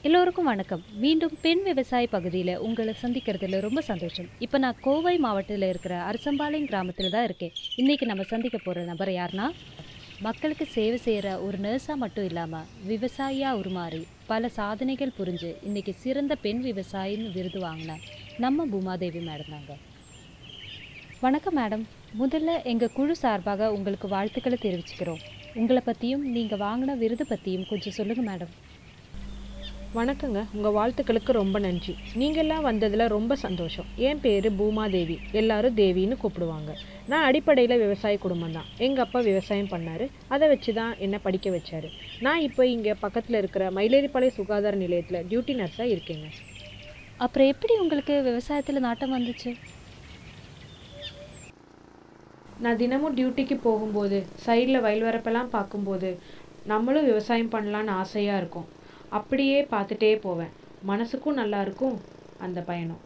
எல்லோருக்கும் வணக்கம் மீண்டும் பெண் விவசாய பகுதியில் உங்களை சந்திக்கிறதுல ரொம்ப சந்தோஷம் இப்போ நான் கோவை மாவட்டத்தில் இருக்கிற அரசம்பாளையம் கிராமத்தில் தான் இருக்கேன் இன்றைக்கி நம்ம சந்திக்க போகிற நபர் யாருன்னா மக்களுக்கு சேவை செய்கிற ஒரு நர்ஸாக மட்டும் இல்லாமல் விவசாயியாக உருமாறி பல சாதனைகள் புரிஞ்சு இன்றைக்கி சிறந்த பெண் விவசாயின்னு விருது வாங்கின நம்ம பூமாதேவி மேடம் தாங்க வணக்கம் மேடம் முதல்ல எங்கள் குழு சார்பாக உங்களுக்கு வாழ்த்துக்களை தெரிவிச்சுக்கிறோம் உங்களை பற்றியும் நீங்கள் வாங்கின விருது பற்றியும் கொஞ்சம் சொல்லுங்கள் மேடம் வணக்கங்க உங்கள் வாழ்த்துக்களுக்கு ரொம்ப நன்றி நீங்கள்லாம் வந்ததில் ரொம்ப சந்தோஷம் என் பேர் பூமாதேவி எல்லாரும் தேவின்னு கூப்பிடுவாங்க நான் அடிப்படையில் விவசாய குடும்பம் தான் எங்கள் அப்பா விவசாயம் பண்ணார் அதை வச்சு தான் என்னை படிக்க வச்சார் நான் இப்போ இங்கே பக்கத்தில் இருக்கிற மயிலேறிப்பாளைய சுகாதார நிலையத்தில் டியூட்டி நர்ஸாக இருக்கேங்க அப்புறம் எப்படி உங்களுக்கு விவசாயத்தில் நாட்டம் வந்துச்சு நான் தினமும் டியூட்டிக்கு போகும்போது சைடில் வயல் வரப்பெல்லாம் பார்க்கும்போது நம்மளும் விவசாயம் பண்ணலான்னு ஆசையாக இருக்கும் அப்படியே பார்த்துட்டே போவேன் மனசுக்கும் நல்லா இருக்கும் அந்த பயணம்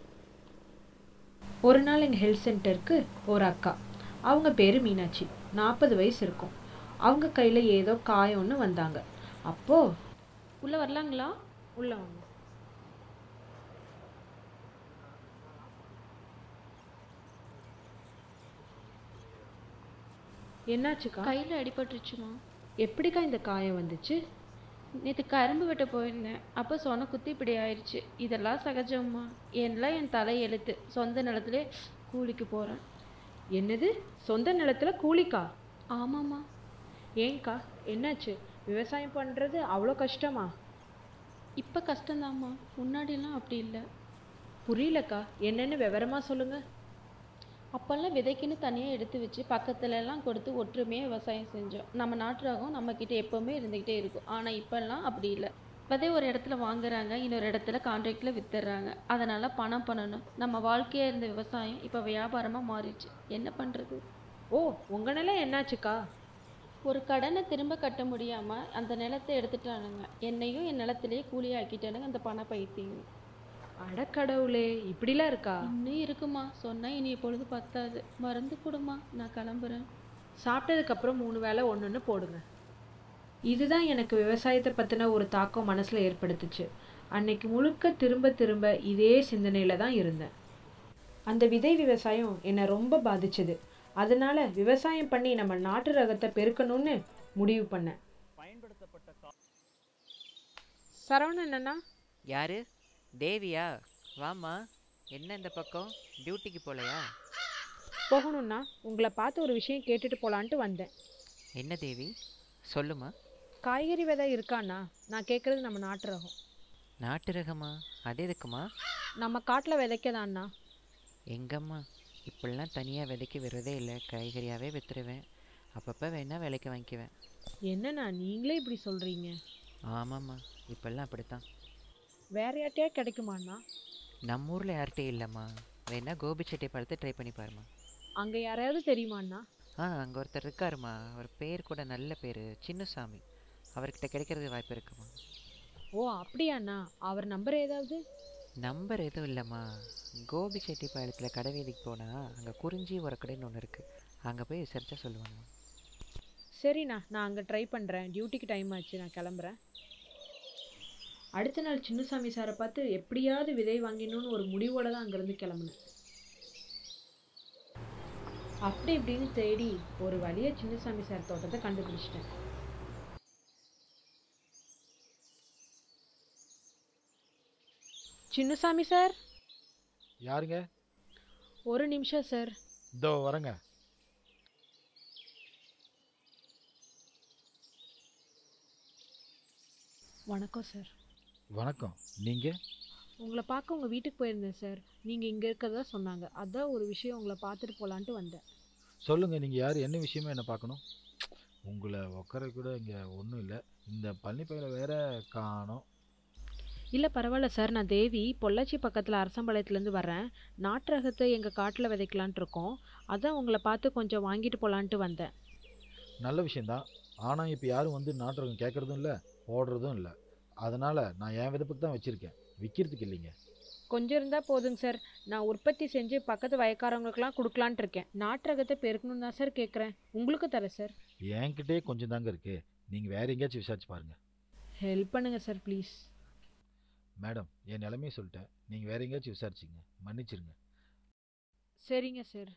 ஒரு நாள் எங்கள் ஹெல்த் சென்டருக்கு ஒரு அக்கா அவங்க பேர் மீனாட்சி நாற்பது வயசு இருக்கும் அவங்க கையில் ஏதோ காயம்னு வந்தாங்க அப்போது உள்ளே வரலாங்களா உள்ளே வாங்க என்னாச்சுக்கா கையில் அடிபட்டுருச்சுமா எப்படிக்கா இந்த காயம் வந்துச்சு நேற்று கரும்பு வெட்ட போயிருந்தேன் அப்போ சொன்ன குத்தி இப்படி ஆயிடுச்சு இதெல்லாம் சகஜம்மா எல்லாம் என் தலை எழுத்து சொந்த நிலத்திலே கூலிக்கு போகிறேன் என்னது சொந்த நிலத்துல கூலிக்கா ஆமாம்மா ஏன்க்கா என்னாச்சு விவசாயம் பண்ணுறது அவ்வளோ கஷ்டமா இப்போ கஷ்டம்தாம்மா முன்னாடிலாம் அப்படி இல்லை புரியலக்கா என்னன்னு விவரமா சொல்லுங்க அப்போல்லாம் விதைக்குன்னு தனியாக எடுத்து வச்சு பக்கத்துல எல்லாம் கொடுத்து ஒற்றுமையாக விவசாயம் செஞ்சோம் நம்ம நாட்டு ரகம் நம்மக்கிட்ட எப்போவுமே இருந்துக்கிட்டே இருக்கும் ஆனால் இப்போல்லாம் அப்படி இல்லை விதை ஒரு இடத்துல வாங்குறாங்க இன்னொரு இடத்துல கான்ட்ராக்டில் வித்துடுறாங்க அதனால் பணம் பண்ணணும் நம்ம வாழ்க்கையாக இருந்த விவசாயம் இப்போ வியாபாரமாக மாறிடுச்சு என்ன பண்ணுறது ஓ உங்க நிலம் என்னாச்சுக்கா ஒரு கடனை திரும்ப கட்ட முடியாமல் அந்த நிலத்தை எடுத்துட்டானுங்க என்னையும் என் நிலத்திலேயே கூலி ஆக்கிட்டானுங்க அந்த பண பைத்தியம் அடக்கடவுளே இப்படிலாம் இருக்கா இன்னும் இருக்குமா சொன்னால் இனி பொழுது பத்தாது மருந்து கொடுமா நான் கிளம்புறேன் சாப்பிட்டதுக்கு அப்புறம் மூணு வேளை ஒன்றுன்னு போடுங்க இதுதான் எனக்கு விவசாயத்தை பற்றின ஒரு தாக்கம் மனசில் ஏற்படுத்துச்சு அன்னைக்கு முழுக்க திரும்ப திரும்ப இதே சிந்தனையில் தான் இருந்தேன் அந்த விதை விவசாயம் என்னை ரொம்ப பாதிச்சது அதனால விவசாயம் பண்ணி நம்ம நாட்டு ரகத்தை பெருக்கணும்னு முடிவு பண்ணேன் சரவணன் அண்ணா யாரு தேவியா வாம்மா என்ன இந்த பக்கம் டியூட்டிக்கு போகலையா போகணும்னா உங்களை பார்த்து ஒரு விஷயம் கேட்டுட்டு போலான்ட்டு வந்தேன் என்ன தேவி சொல்லுமா காய்கறி விதை இருக்காண்ணா நான் கேட்குறது நம்ம நாட்டு ரகம் நாட்டு ரகமா அது எதுக்குமா நம்ம காட்டில் விதைக்கதாண்ணா எங்கம்மா இப்படிலாம் தனியாக விதைக்க விடுறதே இல்லை காய்கறியாகவே விற்றுருவேன் அப்பப்போ வேணா விலைக்கு வாங்கிக்குவேன் என்னண்ணா நீங்களே இப்படி சொல்கிறீங்க ஆமாம்மா இப்பெல்லாம் அப்படித்தான் வேற யார்ட்டையா கிடைக்குமாண்ணா நம்ம ஊரில் யார்கிட்டயும் இல்லைம்மா வேணா கோபிச்செட்டிப்பாளத்தை ட்ரை பண்ணி பாருமா அங்கே யாரையாவது தெரியுமாண்ணா ஆ அங்கே ஒருத்தர் இருக்காருமா அவர் பேர் கூட நல்ல பேர் சின்னசாமி அவர்கிட்ட கிடைக்கிறது வாய்ப்பு இருக்குமா ஓ அப்படியாண்ணா அவர் நம்பர் ஏதாவது நம்பர் எதுவும் இல்லைம்மா கோபி செட்டிப்பாளையத்தில் கடை வீதிக்கு போனால் அங்கே குறிஞ்சி உரக்கடைன்னு ஒன்று இருக்குது அங்கே போய் விசாரிச்சா சொல்லுவாங்கம்மா சரிண்ணா நான் அங்கே ட்ரை பண்ணுறேன் டியூட்டிக்கு டைம் ஆச்சு நான் கிளம்புறேன் அடுத்த நாள் சின்னசாமி சாரை பார்த்து எப்படியாவது விதை வாங்கிடணும்னு ஒரு முடிவோட தான் அங்கேருந்து கிளம்புனேன் அப்படி இப்படின்னு தேடி ஒரு வழியா சின்னசாமி சார் தோட்டத்தை கண்டுபிடிச்சிட்டேன் சின்னசாமி சார் யாருங்க ஒரு நிமிஷம் சார் இதோ வரேங்க வணக்கம் சார் வணக்கம் நீங்கள் உங்களை பார்க்க உங்கள் வீட்டுக்கு போயிருந்தேன் சார் நீங்கள் இங்கே இருக்கிறதா சொன்னாங்க அதான் ஒரு விஷயம் உங்களை பார்த்துட்டு போகலான்ட்டு வந்தேன் சொல்லுங்கள் நீங்கள் யார் என்ன விஷயமா என்ன பார்க்கணும் உங்களை உட்கார கூட இங்கே ஒன்றும் இல்லை இந்த பழனிப்பையில வேற காணோம் இல்லை பரவாயில்ல சார் நான் தேவி பொள்ளாச்சி பக்கத்தில் அரசம்பாளையத்துலேருந்து வரேன் நாட்டு ரகத்தை எங்கள் காட்டில் விதைக்கலான்ட்டு இருக்கோம் அதான் உங்களை பார்த்து கொஞ்சம் வாங்கிட்டு போகலான்ட்டு வந்தேன் நல்ல விஷயந்தான் ஆனால் இப்போ யாரும் வந்து நாட்டுறவங்க கேட்குறதும் இல்லை போடுறதும் இல்லை அதனால் நான் என் விதப்புக்கு தான் வச்சுருக்கேன் விற்கிறதுக்கு இல்லைங்க கொஞ்சம் இருந்தால் போதுங்க சார் நான் உற்பத்தி செஞ்சு பக்கத்து வயக்காரவங்களுக்குலாம் கொடுக்கலான்ட்டு இருக்கேன் நாட்டு ரகத்தை பெருக்கணும்னு தான் சார் கேட்குறேன் உங்களுக்கு தரேன் சார் என்கிட்டயே கொஞ்சம் தாங்க இருக்குது நீங்கள் வேறு எங்கேயாச்சும் விசாரிச்சு பாருங்கள் ஹெல்ப் பண்ணுங்கள் சார் ப்ளீஸ் மேடம் என் நிலைமையை சொல்லிட்டேன் நீங்கள் வேற எங்கேயாச்சும் விசாரிச்சிங்க மன்னிச்சிருங்க சரிங்க சார்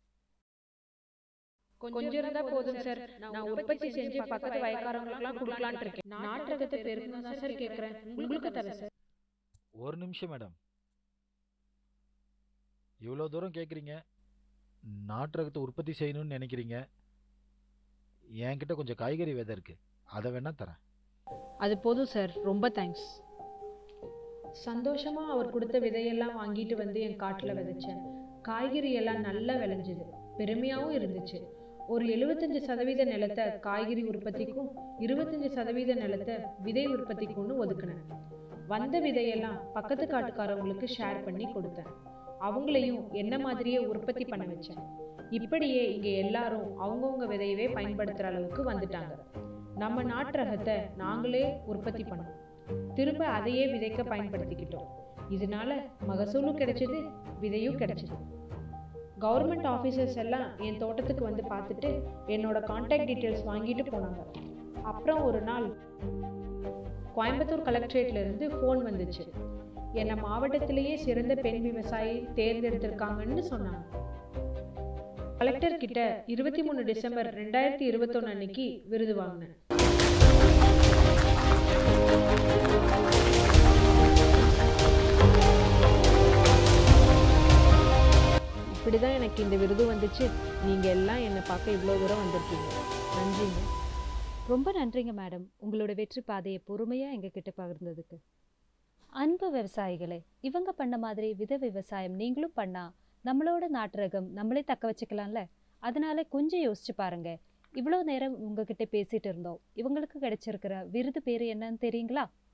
கொஞ்சம் இருந்தா போதும் சார் நான் உற்பத்தி செஞ்சு பக்கத்து வயக்காரங்களுக்குலாம் கொடுக்கலான்னு இருக்கேன் நாட்டு ரகத்தை பெருக்கணும் தான் சார் கேட்குறேன் உங்களுக்கு தரேன் சார் ஒரு நிமிஷம் மேடம் இவ்வளோ தூரம் கேட்குறீங்க நாட்டு ரகத்தை உற்பத்தி செய்யணும்னு நினைக்கிறீங்க என்கிட்ட கொஞ்சம் காய்கறி விதை இருக்குது அதை வேணா தரேன் அது போதும் சார் ரொம்ப தேங்க்ஸ் சந்தோஷமா அவர் கொடுத்த விதையெல்லாம் வாங்கிட்டு வந்து என் காட்டில் விதைச்சேன் காய்கறி எல்லாம் நல்லா விளைஞ்சுது பெருமையாகவும் இருந்துச்சு ஒரு எழுபத்தஞ்சு சதவீத நிலத்தை காய்கறி உற்பத்திக்கும் இருபத்தஞ்சு சதவீத நிலத்தை விதை உற்பத்திக்கும்னு ஒதுக்கினேன் வந்த விதையெல்லாம் பக்கத்து காட்டுக்காரவங்களுக்கு ஷேர் பண்ணி கொடுத்தேன் அவங்களையும் என்ன மாதிரியே உற்பத்தி பண்ண வச்சேன் இப்படியே இங்கே எல்லாரும் அவங்கவுங்க விதையவே பயன்படுத்துகிற அளவுக்கு வந்துட்டாங்க நம்ம நாட்டு ரகத்தை நாங்களே உற்பத்தி பண்ணோம் திரும்ப அதையே விதைக்க பயன்படுத்திக்கிட்டோம் இதனால மகசூலும் கிடைச்சது விதையும் கிடைச்சது கவர்மெண்ட் ஆஃபீஸர்ஸ் எல்லாம் என் தோட்டத்துக்கு வந்து பார்த்துட்டு என்னோட காண்டாக்ட் டீட்டெயில்ஸ் வாங்கிட்டு போனாங்க அப்புறம் ஒரு நாள் கோயம்புத்தூர் கலெக்டரேட்ல இருந்து ஃபோன் வந்துச்சு என்னை மாவட்டத்திலேயே சிறந்த பெண் விவசாயி தேர்ந்தெடுத்திருக்காங்கன்னு சொன்னாங்க கலெக்டர் கிட்ட இருபத்தி மூணு டிசம்பர் ரெண்டாயிரத்தி இருபத்தொன்னு அன்னைக்கு விருது வாங்கினேன் இப்படி தான் எனக்கு இந்த விருது வந்துச்சு நீங்கள் எல்லாம் என்னை பார்க்க இவ்வளோ தூரம் வந்திருக்கீங்க நன்றிங்க ரொம்ப நன்றிங்க மேடம் உங்களோட வெற்றி பாதையை பொறுமையாக எங்ககிட்ட பகிர்ந்ததுக்கு அன்பு விவசாயிகளே இவங்க பண்ண மாதிரி வித விவசாயம் நீங்களும் பண்ணா நம்மளோட நாட்டு ரகம் நம்மளே தக்க வச்சுக்கலாம்ல அதனால கொஞ்சம் யோசிச்சு பாருங்க இவ்வளோ நேரம் உங்ககிட்ட பேசிட்டு இருந்தோம் இவங்களுக்கு கிடைச்சிருக்கிற விருது பேர் என்னன்னு தெரியுங்களா